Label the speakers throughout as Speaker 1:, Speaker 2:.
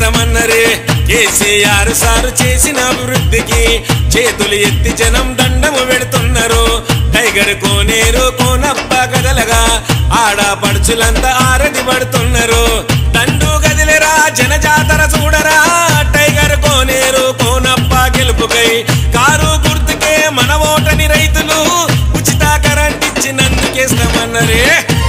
Speaker 1: నందుకేస్తామన్నరే KCR sir చేసిన అభివృద్ధికి చేతులు ఎత్తి జనం దండము పెడుతున్నారు టైగర్ కోనేరు కోనప్ప కదలగా ఆడపడుచులంతా ఆరతి పడుతున్నారు దండు గదిలేరా జనజాతర చూడరా టైగర్ కోనేరు కోనప్ప గెలుపుకై కారు గుర్తుకే మన ఓటని రైతులు ఉచిత కరెంట్ ఇచ్చి నందుకేస్తామన్నరే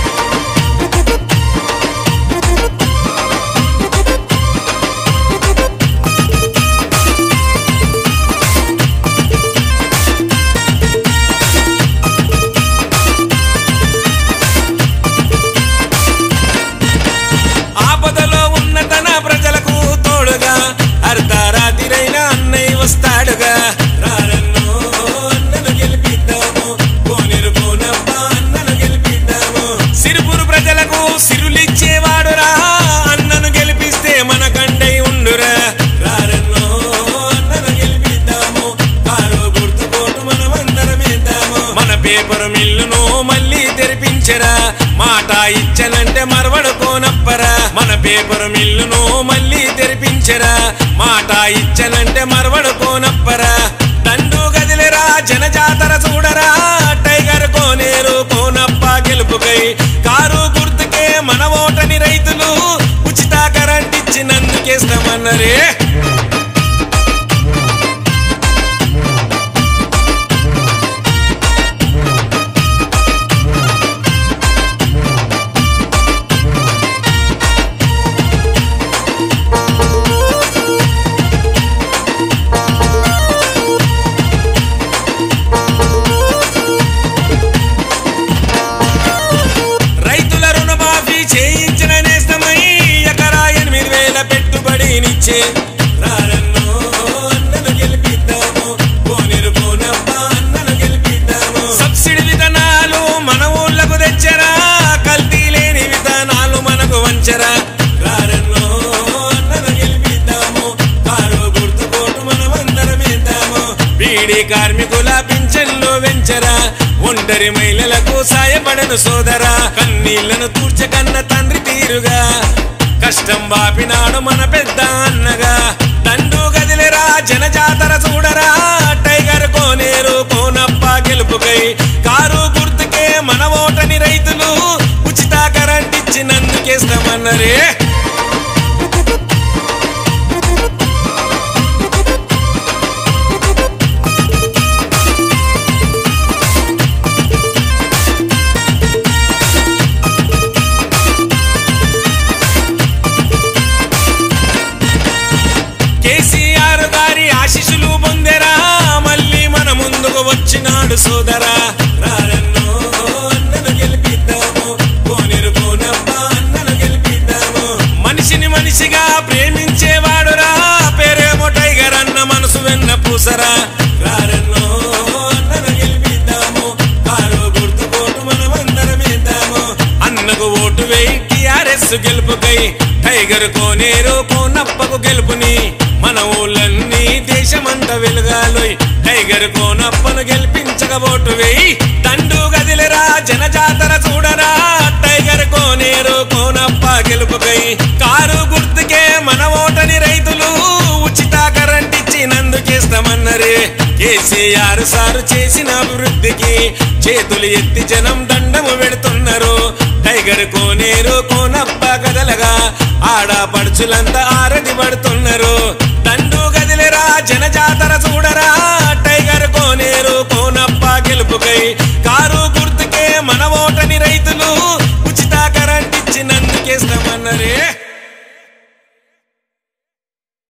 Speaker 1: ఆపదలో ఉన్న తన ప్రజలకు తోడుగా అర్ధరాత్రిరైన అన్నయ్య వస్తాడుగా రారన్నో అన్నను గెలిపిద్దాము కోనేరు కోనప్ప అన్నను గెలిపిద్దాము సిరుపురు ప్రజలకు సిరులిచ్చేవాడురా అన్నను గెలిపిస్తే మన కండై ఉండురా రారన్నో అన్నను గెలిపిద్దాము కారు గుర్తుకోటు మనమందరమేద్దాము మన పేపర్ మిల్లును మళ్ళీ తెరిపించరా మాట ఇచ్చనంటే మరవడు కోనప్పరా మన పేపర్ మిల్లును మళ్ళీ తెరిపించరా మాట ఇచ్చనంటే మరవడు కోనప్పరా దండు గదిలేరా జనజాతర చూడరా టైగర్ కోనేరు కోనప్ప గెలుపుకై కారు గుర్తుకే మన ఓటని రైతులు ఉచిత కరెంట్ ఇచ్చి నందుకేస్తామన్నరే రైతుల రుణమాఫీ చేయించిన నేస్తమై ఎకరా ఎనిమిది వేల పెట్టుబడినిచ్చే రారన్నో అన్నను గెలిపిద్దాము కోనేరు కోనప్ప అన్నను గెలిపిద్దాము సబ్సిడీ విధానాలు మన ఊళ్ళకు తెచ్చరా కల్తీ లేని విధానాలు మనకు వంచరా రారన్నో అన్నను గెలిపిద్దాము కారు గుర్తుకోటు మనమందరమేద్దాము బీడీ కార్మికుల పింఛన్లు వెంచరా ఒంటరి మహిళలకు సాయపడను సోదరా కన్నీళ్లను తూర్చకన్న తండ్రి తీరుగా కష్టం బాపినాడు మన పెద్ద అన్నగా తండు గదిలేరా జనజాతర చూడరా టైగర్ కోనేరు కోనప్ప గెలుపుకై కారు గుర్తుకే మన ఓటని రైతులు ఉచిత కరెంట్ ఇచ్చి నందుకేస్తామన్నరే కేసీఆర్ గారి ఆశీస్సులు పొందెరా మళ్ళీ మన ముందుకు వచ్చినాడు సోదరా రారన్నో అన్నను గెలిపిద్దాము కోనేరు కోనప్ప అన్నను గెలిపిద్దాము మనిషిని మనిషిగా ప్రేమించేవాడురా పేరేమో టైగర్ అన్న మనసు వెన్న పూసరా రారన్నో అన్నను గెలిపిద్దాము కారు గుర్తుకోటు మనమందరమేద్దాము అన్నకు ఓటు వేయి టిఆర్ఎస్ గెలుపుకై టైగర్ కోనేరు కోనప్పకు గెలుపుని మన ఊళ్ళన్నీ దేశమంతా వెలుగాలోయ్ టైగర్ కోనప్పను గెలిపించక ఓటు వేయి తండు గదిలేరా జనజాతర చూడరా టైగర్ కోనేరు కోనప్ప గెలుపుకై కారు గుర్తుకే మన ఓటని రైతులు ఉచిత కరెంట్ ఇచ్చి నందుకేస్తామన్నరే కేసీఆర్ సారు చేసిన అభివృద్ధికి చేతులు ఎత్తి జనం దండము పెడుతున్నారు టైగర్ కోనేరు కోనప్ప కదలగా ఆడపడుచులంతా ఆరతి పడుతున్నారు దండు గదిలేరా జనజాతర చూడరా టైగర్ కోనేరు కోనప్ప గెలుపుకై కారు గుర్తుకే మన ఓటని రైతులు ఉచిత కరెంట్ ఇచ్చి నందుకేస్తామన్నరే